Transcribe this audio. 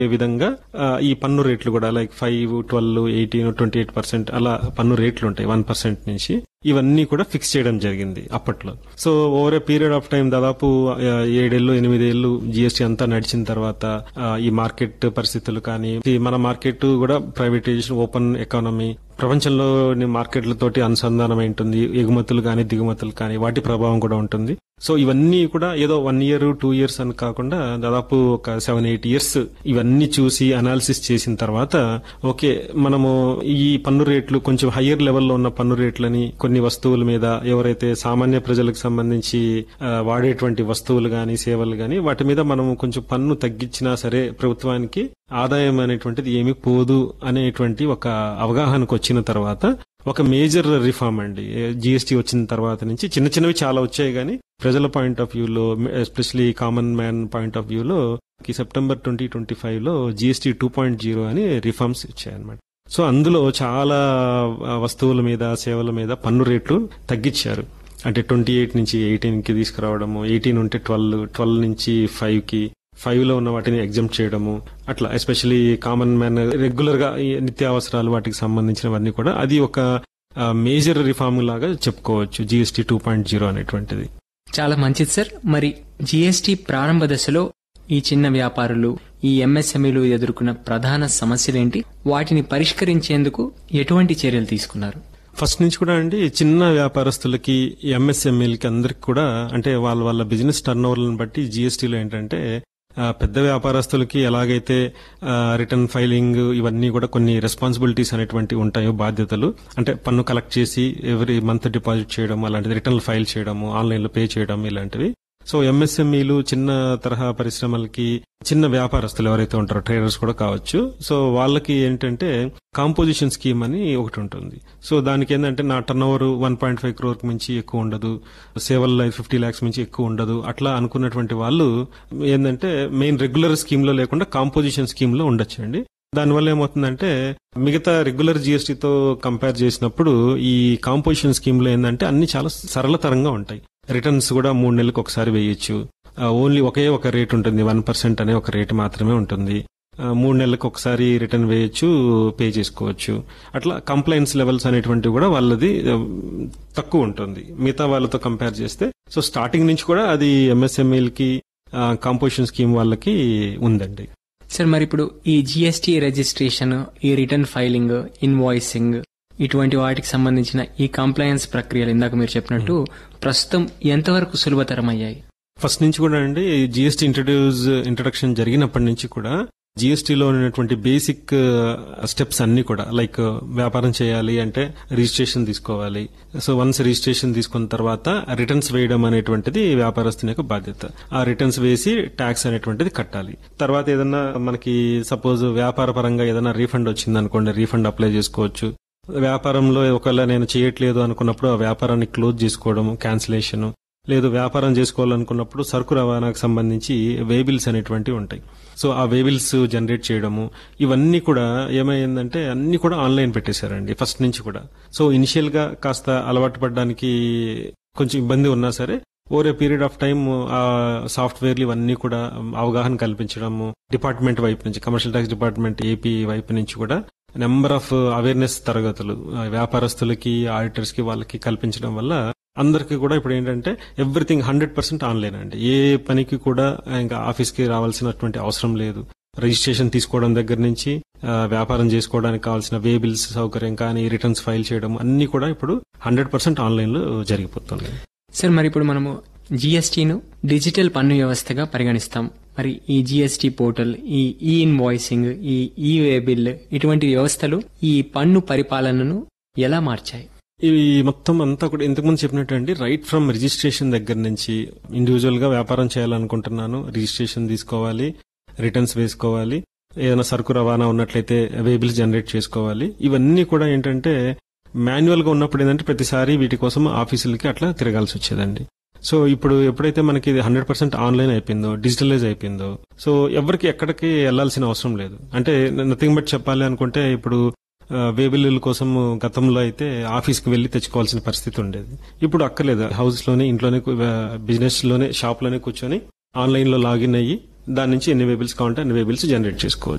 విధంగా ఆ, ఈ పన్ను రేట్లు కూడా like five twelve eighteen twenty eight percent అలా పన్ను రేట్లు ఉంటాయి వన్ పర్సెంట్ నుంచి ఇవన్నీ కూడా ఫిక్స్ చేయడం జరిగింది అప్పట్లో so over a period of time దాదాపు ఆ, ఏడేళ్ళు ఎనిమిదేళ్లు జిఎస్టీ అంతా నడిచిన తర్వాత ఆ, ఈ మార్కెట్ పరిస్థితులు కానీ ఈ మన మార్కెట్ కూడా ప్రైవేటైజేషన్ ఓపెన్ ఎకానమీ ప్రపంచంలోని మార్కెట్లతోటి అనుసంధానం ఉంటుంది ఎగుమతులు కానీ దిగుమతులు కానీ వాటి ప్రభావం కూడా ఉంటుంది సో ఇవన్నీ కూడా ఏదో వన్ ఇయర్ టూ ఇయర్స్ అని కాకుండా దాదాపు ఒక సెవెన్ ఎయిట్ ఇయర్స్ ఇవన్నీ చూసి అనాలిసిస్ చేసిన తర్వాత ఓకే మనము ఈ పన్ను రేట్లు కొంచెం హయ్యర్ లెవెల్లో ఉన్న పన్ను రేట్లని కొన్ని వస్తువుల మీద ఎవరైతే సామాన్య ప్రజలకు సంబంధించి ఆ, వాడేటువంటి వస్తువులు గాని సేవలు గాని వాటి మీద మనం కొంచెం పన్ను తగ్గించినా సరే ప్రభుత్వానికి ఆదాయం అనేటువంటిది ఏమీ పోదు అనేటువంటి ఒక అవగాహనకు వచ్చిన తర్వాత ఒక మేజర్ రిఫార్మ్ అండి జిఎస్టీ వచ్చిన తర్వాత నుంచి చిన్న చిన్నవి చాలా వచ్చాయి కానీ ప్రజల పాయింట్ ఆఫ్ వ్యూలో especially common man point of వ్యూలో ఈ సెప్టెంబర్ ట్వంటీ ట్వంటీ ఫైవ్ లో జిఎస్టీ టూ పాయింట్ జీరో అని రిఫార్మ్స్ ఇచ్చాయన్నమాట సో అందులో చాలా ఆ, వస్తువుల మీద సేవల మీద పన్ను రేట్లు తగ్గించారు అంటే ట్వంటీ ఎయిట్ నుంచి ఎయిటీన్ కి తీసుకురావడము ఎయిటీన్ ఉంటే ట్వెల్వ్ ట్వెల్వ్ నుంచి ఫైవ్ కి ఫైవ్ లో ఉన్న వాటిని ఎగ్జామ్ చేయడము అట్లా ఎస్పెషలీ కామన్ మ్యాన్ రెగ్యులర్ గా ఈ నిత్యావసరాలు వాటికి సంబంధించినవన్నీ కూడా అది ఒక మేజర్ రిఫార్మ్ లాగా చెప్పుకోవచ్చు జిఎస్టీ టూ పాయింట్ జీరో అనేటువంటిది చాలా మంచిది సార్ మరి జీఎస్టీ ప్రారంభ దశలో ఈ చిన్న వ్యాపారులు ఈ ఎంఎస్ఎంఈలు ఎదుర్కొన్న ప్రధాన సమస్యలేంటి వాటిని పరిష్కరించేందుకు ఎటువంటి చర్యలు తీసుకున్నారు ఫస్ట్ నుంచి కూడా అండి చిన్న వ్యాపారస్తులకి ఎంఎస్ఎంఈలకి అందరికి కూడా అంటే వాళ్ళ వాళ్ళ బిజినెస్ టర్న్ ఓవర్లను బట్టి జీఎస్టీలో ఏంటంటే ఆ, పెద్ద వ్యాపారస్తులకి ఎలాగైతే రిటర్న్ ఫైలింగ్ ఇవన్నీ కూడా కొన్ని రెస్పాన్సిబిలిటీస్ అనేటువంటి ఉంటాయో బాధ్యతలు అంటే పన్ను కలెక్ట్ చేసి ఎవ్రీ మంత్ డిపాజిట్ చేయడం అలాంటిది రిటర్న్ ఫైల్ చేయడము ఆన్లైన్ లో పే చేయడం ఇలాంటివి సో ఎంఎస్ఎంఈలు చిన్న తరహా పరిశ్రమలకి చిన్న వ్యాపారస్తులు ఎవరైతే ఉంటారో ట్రేడర్స్ కూడా కావచ్చు సో వాళ్ళకి ఏంటంటే కాంపోజిషన్ స్కీమ్ అని ఒకటి ఉంటుంది సో దానికి ఏంటంటే నా turnover one point five crore మించి ఎక్కువ ఉండదు సేవల్లో ఫిఫ్టీ ల్యాక్స్ మించి ఎక్కువ ఉండదు అట్లా అనుకున్నటువంటి వాళ్ళు ఏంటంటే మెయిన్ రెగ్యులర్ స్కీమ్ లో లేకుండా కాంపోజిషన్ స్కీమ్ లో ఉండొచ్చండి దానివల్ల ఏమవుతుందంటే మిగతా రెగ్యులర్ జిఎస్టీతో కంపేర్ చేసినప్పుడు ఈ కాంపోజిషన్ స్కీమ్ లో ఏంటంటే అన్ని చాలా సరళతరంగా ఉంటాయి రిటర్న్స్ కూడా మూడు నెలలకు ఒకసారి వేయొచ్చు ఓన్లీ ఒకే ఒక రేట్ ఉంటుంది వన్ పర్సెంట్ అనే ఒక రేట్ మాత్రమే ఉంటుంది ఆ, మూడు నెలలకు ఒకసారి రిటర్న్ వేయొచ్చు పే చేసుకోవచ్చు అట్లా కంప్లైంట్స్ లెవెల్స్ అనేటువంటివి కూడా వాళ్ళది ఆ, తక్కువ ఉంటుంది మిగతా వాళ్ళతో కంపేర్ చేస్తే సో స్టార్టింగ్ నుంచి కూడా అది ఎంఎస్ఎంఈలకి కాంపోజిషన్ స్కీమ్ వాళ్ళకి ఉందండి సార్ మరి ఇప్పుడు ఈ జీఎస్టీ రిజిస్ట్రేషన్ ఈ రిటర్న్ ఫైలింగ్ ఇన్వాయిసింగ్ ఇటువంటి వాటికి సంబంధించిన ఈ కంప్లయన్స్ ప్రక్రియలు ఇందాక మీరు చెప్పినట్టు ప్రస్తుతం ఎంతవరకు సులభతరం అయ్యాయి ఫస్ట్ నుంచి కూడా అండి జిఎస్టీ ఇంట్రడ్యూస్ ఇంట్రడక్షన్ జరిగినప్పటి నుంచి కూడా జిఎస్టీలో ఉన్నటువంటి బేసిక్ స్టెప్స్ అన్ని కూడా లైక్ వ్యాపారం చేయాలి అంటే రిజిస్ట్రేషన్ తీసుకోవాలి సో వన్స్ రిజిస్ట్రేషన్ తీసుకున్న తర్వాత రిటర్న్స్ వేయడం అనేటువంటిది వ్యాపారస్తుని యొక్క బాధ్యత ఆ రిటర్న్స్ వేసి ట్యాక్స్ అనేటువంటిది కట్టాలి తర్వాత ఏదన్నా మనకి సపోజ్ వ్యాపార పరంగా ఏదైనా రీఫండ్ వచ్చింది అనుకోండి రీఫండ్ అప్లై చేసుకోవచ్చు వ్యాపారంలో ఒకవేళ నేను చేయట్లేదు అనుకున్నప్పుడు ఆ వ్యాపారాన్ని క్లోజ్ చేసుకోవడం క్యాన్సిలేషన్ లేదు వ్యాపారం చేసుకోవాలనుకున్నప్పుడు సరుకు రవాణాకు సంబంధించి వేబిల్స్ అనేటువంటివి ఉంటాయి సో ఆ వేబిల్స్ జనరేట్ చేయడము ఇవన్నీ కూడా ఏమైందంటే అన్ని కూడా ఆన్లైన్ పెట్టేశారండి ఫస్ట్ నుంచి కూడా సో ఇనిషియల్ గా కాస్త అలవాటు పడడానికి కొంచెం ఇబ్బంది ఉన్నా సరే over a period of time ఆ సాఫ్ట్వేర్లు ఇవన్నీ కూడా అవగాహన కల్పించడము డిపార్ట్మెంట్ వైపు నుంచి కమర్షియల్ ట్యాక్స్ డిపార్ట్మెంట్ ఏపీ వైపు నుంచి కూడా నెంబర్ ఆఫ్ అవేర్నెస్ తరగతులు ఆ, వ్యాపారస్తులకి ఆడిటర్స్ కి వాళ్ళకి కల్పించడం వల్ల అందరికీ కూడా ఇప్పుడు ఏంటంటే ఎవ్రీథింగ్ హండ్రెడ్ పర్సెంట్ ఆన్లైన్ అండి ఏ పనికి కూడా ఇంకా ఆఫీస్ కి రావాల్సినటువంటి అవసరం లేదు రిజిస్ట్రేషన్ తీసుకోవడం దగ్గర నుంచి ఆ, వ్యాపారం చేసుకోవడానికి కావాల్సిన వే బిల్స్ సౌకర్యం కానీ రిటర్న్స్ ఫైల్ చేయడం అన్ని కూడా ఇప్పుడు హండ్రెడ్ పర్సెంట్ ఆన్లైన్ లో జరిగిపోతుంది సార్ మరి ఇప్పుడు మనము జీఎస్టీను డిజిటల్ పన్ను వ్యవస్థగా పరిగణిస్తాం మరి ఈ జీఎస్టీ పోర్టల్ ఈ ఈ ఇన్వాయిసింగ్ ఈ ఈ వే బిల్ ఇటువంటి వ్యవస్థలు ఈ పన్ను పరిపాలనను ఎలా మార్చాయి ఇవి మొత్తం అంతా కూడా ఇంతకుముందు చెప్పినట్టు అండి రైట్ ఫ్రమ్ రిజిస్ట్రేషన్ దగ్గర నుంచి ఇండివిజువల్ గా వ్యాపారం చేయాలనుకుంటున్నాను రిజిస్ట్రేషన్ తీసుకోవాలి రిటర్న్స్ వేసుకోవాలి ఏదైనా సరుకు రవాణా ఉన్నట్లయితే వేబిల్స్ జనరేట్ చేసుకోవాలి ఇవన్నీ కూడా ఏంటంటే మాన్యువల్ గా ఉన్నప్పుడు ఏంటంటే ప్రతిసారి వీటి కోసం ఆఫీసులకి అట్లా తిరగాల్సి వచ్చేదండి సో ఇప్పుడు ఎప్పుడైతే మనకి ఇది హండ్రెడ్ పర్సెంట్ ఆన్లైన్ అయిపోయిందో డిజిటలైజ్ అయిపోయిందో సో ఎవరికి ఎక్కడికి వెళ్లాల్సిన అవసరం లేదు అంటే నథింగ్ బట్ చెప్పాలి అనుకుంటే ఇప్పుడు ఆ, వేబిల్లుల కోసం గతంలో అయితే ఆఫీస్కి వెళ్లి తెచ్చుకోవాల్సిన పరిస్థితి ఉండేది ఇప్పుడు అక్కర్లేదు హౌస్ లోనే ఇంట్లోనే బిజినెస్ లోనే షాప్ లోనే కూర్చొని ఆన్లైన్ లో లాగిన్ అయ్యి దాని నుంచి ఎన్ని వేబిల్స్ కావాలంటే అన్ని వేబిల్స్ జనరేట్ చేసుకోవచ్చు